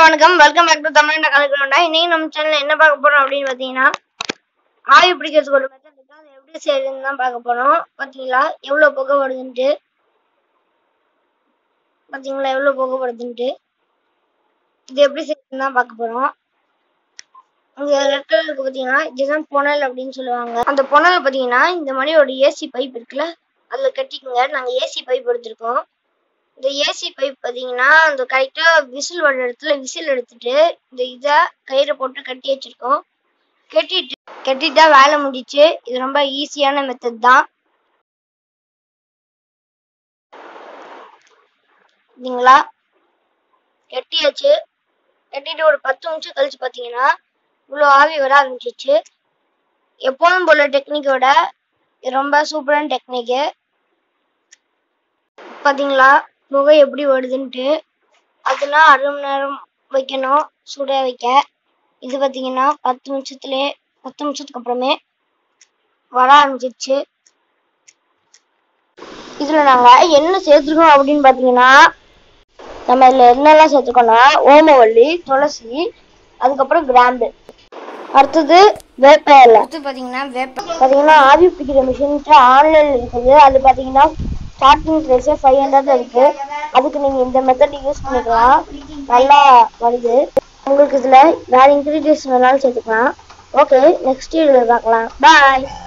வணக்கம் welcome back to Tamil Nadu கலக்கிறோம்டா இன்னைக்கு நம்ம சேனல்ல என்ன பார்க்க போறோம் அப்படின்னு பார்த்தீங்கன்னா ஆவி பிடிக்கிறதுக்கு ஒரு மெத்தட் இருக்கு அதை எப்படி செய்யறதுன்னு தான் பார்க்க போறோம் பார்த்தீங்களா எவ்வளோ புகை வருதுன்ட்டு பார்த்தீங்களா எவ்வளோ புகை வருதுன்ட்டு இது எப்படி செய்யறதுன்னு தான் பார்க்க போறோம் இங்க ரெட் கலர் இருக்கு பார்த்தீங்கன்னா இதுதான் புனல் அப்படின்னு சொல்லுவாங்க அந்த புனல் பார்த்தீங்கன்னா இந்த மாதிரி ஒரு ஏசி பைப் இருக்குல்ல அதில் கட்டிக்கோங்க நாங்கள் ஏசி பைப் எடுத்திருக்கோம் இந்த ஏசி பைப் பார்த்தீங்கன்னா அந்த கரெக்டாக விசில் வர இடத்துல விசில் எடுத்துட்டு இந்த இதை கயிறை போட்டு கட்டி வச்சிருக்கோம் கட்டிட்டு கட்டிட்டா வேலை முடிச்சு இது ரொம்ப ஈஸியான மெத்தட் தான் சரிங்களா கட்டியாச்சு கட்டிட்டு ஒரு பத்து நிமிஷம் கழிச்சு பார்த்தீங்கன்னா இவ்வளோ ஆவி வர ஆரம்பிச்சிச்சு எப்போதும் போல டெக்னிக்கோட இது ரொம்ப சூப்பரான டெக்னிக்கு பார்த்தீங்களா புகை எப்படி வருதுன்ட்டு அதெல்லாம் அரை மணி நேரம் வைக்கணும் சுட வைக்க இது பார்த்தீங்கன்னா பத்து நிமிஷத்துலேயே பத்து நிமிஷத்துக்கு அப்புறமே வர ஆரம்பிச்சிருச்சு இதில் நாங்கள் என்ன சேர்த்துருக்கோம் அப்படின்னு பார்த்தீங்கன்னா நம்ம இதில் என்னெல்லாம் சேர்த்துருக்கோம்னா ஓமவல்லி துளசி அதுக்கப்புறம் கிராம்பு அடுத்தது வேப்ப இலை அடுத்து பார்த்தீங்கன்னா வேப்ப பார்த்தீங்கன்னா ஆவி பிடிக்கிற மிஷின்ட்டு ஆன்லைனில் இருக்குது அது பார்த்தீங்கன்னா ஸ்டார்டிங் ப்ரைஸே ஃபைவ் ஹண்ட்ரட் இருக்கு அதுக்கு நீங்கள் இந்த மெத்தட் யூஸ் பண்ணிக்கலாம் நல்லா வருது உங்களுக்கு இதில் வேறு இன்க்ரீடியன்ஸ் வேணாலும் சேர்த்துக்கலாம் ஓகே நெக்ஸ்ட் வீடியோவில் பார்க்கலாம் பாய்